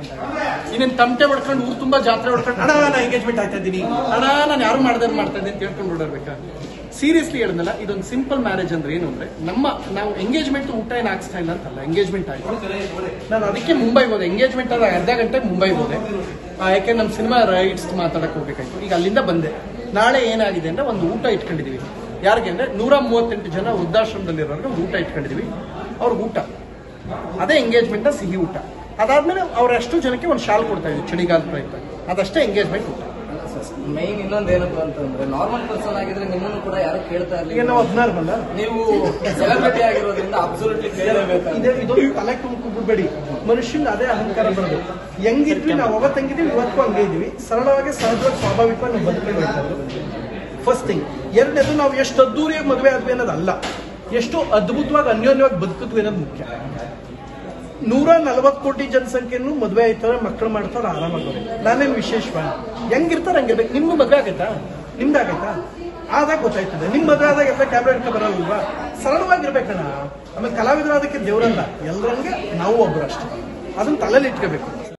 ಇನ್ನೇನು ತಮಟೆ ಹೊಡ್ಕೊಂಡು ಊರು ತುಂಬಾ ಜಾತ್ರೆ ಹೊಡ್ಕೊಂಡು ಅಣ್ಣ ನಾನು ಎಂಗೇಜ್ಮೆಂಟ್ ಆಗ್ತಾ ಇದ್ದೀನಿ ಅಣ್ಣ ನಾನು ಯಾರು ಮಾಡ್ದಾರ ಮಾಡ್ತಾ ಇದ್ದೀನಿ ಅಂತ ಹೇಳ್ಕೊಂಡು ಓಡಾಡ್ಬೇಕಾ ಸೀರಿಯಸ್ಲಿ ಹೇಳಿದ್ನಲ್ಲ ಇದೊಂದು ಸಿಂಪಲ್ ಮ್ಯಾರೇಜ್ ಅಂದ್ರೆ ಏನು ಅಂದ್ರೆ ನಮ್ಮ ನಾವು ಎಂಗೇಜ್ಮೆಂಟ್ ಊಟ ಏನು ಹಾಕ್ಸ್ತಾ ಇಲ್ಲ ಅಂತಲ್ಲ ಎಂಗೇಜ್ಮೆಂಟ್ ಆಯ್ತು ನಾನು ಅದಕ್ಕೆ ಮುಂಬೈ ಹೋದೆ ಎಂಗೇಜ್ಮೆಂಟ್ ಆದ ಅರ್ಧ ಗಂಟೆಗೆ ಮುಂಬೈ ಹೋದೆ ಆ, ಯಾಕೆ ನಮ್ಮ ಸಿನಿಮಾ ರೈಟ್ಸ್ ಮಾತಾಡಕ್ ಹೋಗ್ಬೇಕಾಯ್ತು ಈಗ ಅಲ್ಲಿಂದ ಬಂದೆ ನಾಳೆ ಏನಾಗಿದೆ ಅಂದ್ರೆ ಒಂದು ಊಟ ಇಟ್ಕೊಂಡಿದೀವಿ ಯಾರಿಗೆ ಅಂದ್ರೆ ನೂರ ಮೂವತ್ತೆಂಟು ಜನ ವೃದ್ಧಾಶ್ರಮದಲ್ಲಿರೋರ್ಗೆ ಒಂದು ಊಟ ಇಟ್ಕೊಂಡಿದೀವಿ ಅವ್ರಿಗೆ ಊಟ ಅದೇ ಎಂಗೇಜ್ಮೆಂಟ್ ಸಿಹಿ ಊಟ ಅದಾದ್ಮೇಲೆ ಅವರಷ್ಟು ಜನಕ್ಕೆ ಒಂದು ಶಾಲ್ ಕೊಡ್ತಾ ಇದ್ವಿ ಚಳಿಗಾಲ ಪ್ರಯುಕ್ತ ಅದಷ್ಟೇ ಎಂಗೇಜ್ಮೆಂಟ್ ಊಟ ಮೈನ್ ಇನ್ನೊಂದು ಏನಪ್ಪ ಅಂತಂದ್ರೆ ನಾರ್ಮಲ್ ಪರ್ಸನ್ ಆಗಿದ್ರೆ ನಿಮ್ಮನ್ನು ಕೂಡ ಯಾರು ಕೇಳ್ತಾ ಈಗ ಇರಲಿಲ್ಲ ನಾವು ಹದಿನಾರು ಬಂದ ನೀವು ಸೆಲೆಬ್ರಿಟಿ ಆಗಿರೋದ್ರಿಂದ ಅಬ್ಸಲ್ಯೂಟ್ಲಿ ಕೇಳಲೇಬೇಕು ಇದೇ ಇದೊಂದು ತಲೆ ಬಿಡಬೇಡಿ ಮನುಷ್ಯನ ಅದೇ ಅಹಂಕಾರ ಬರೋದು ಹೆಂಗಿದ್ವಿ ನಾವು ಅವತ್ತು ಹೆಂಗಿದ್ವಿ ಇವತ್ತು ಹಂಗೆ ಇದೀವಿ ಸರಳವಾಗಿ ಸಹಜವಾಗಿ ಸ್ವಾಭಾವಿಕವಾಗಿ ನಾವು ಬದುಕೊಂಡು ಹೋಗ್ತಾರೆ ಫಸ್ಟ್ ಥಿಂಗ್ ಎರಡನೇದು ನಾವು ಎಷ್ಟು ಅದ್ದೂರಿಯಾಗಿ ಮದುವೆ ಆದ್ವಿ ಅನ್ನೋದು ಅಲ್ಲ ಎಷ್ಟು ಅದ್ಭುತವಾಗಿ ಅನ್ಯೋನ್ಯವಾಗಿ ಬದುಕಿದ್ವಿ ಅನ್ನೋದು ಮುಖ್ಯ ನೂರ ನಲವತ್ತು ಕೋಟಿ ಜನಸಂಖ್ಯೆಯನ್ನು ಮದುವೆ ಆಯ್ತಾರೆ ಮಕ್ಕಳು ಮಾಡ್ತಾರೆ ಆರಾಮಾಗಿ ನಾನೇನು ವಿಶೇಷವಾ ಹೆಂಗಿರ್ತಾರೆ ಹಂಗಿರ್ಬೇಕು ನಿಮ್ಗೂ ಮದುವೆ ಆಗೈತಾ ನಿಮ್ದು ಆಗೈತಾ ಆದಾಗ ಗೊತ್ತಾಯ್ತದೆ ನಿಮ್ ಮದುವೆ ಆದಾಗ ಎಲ್ಲ ಕ್ಯಾಮ್ರಾ ಇಟ್ಕೊ ಬರಲ್ವಾ ಸರಳವಾಗಿರ್ಬೇಕಣ್ಣ ಆಮೇಲೆ ಕಲಾವಿದರಾದಕ್ಕೆ ದೇವರಲ್ಲ ಎಲ್ಲರಂಗೆ ನಾವು ಒಬ್ರು ಅಷ್ಟೇ ಅದನ್ನ ತಲೆಯಲ್ಲಿ ಇಟ್ಕೋಬೇಕು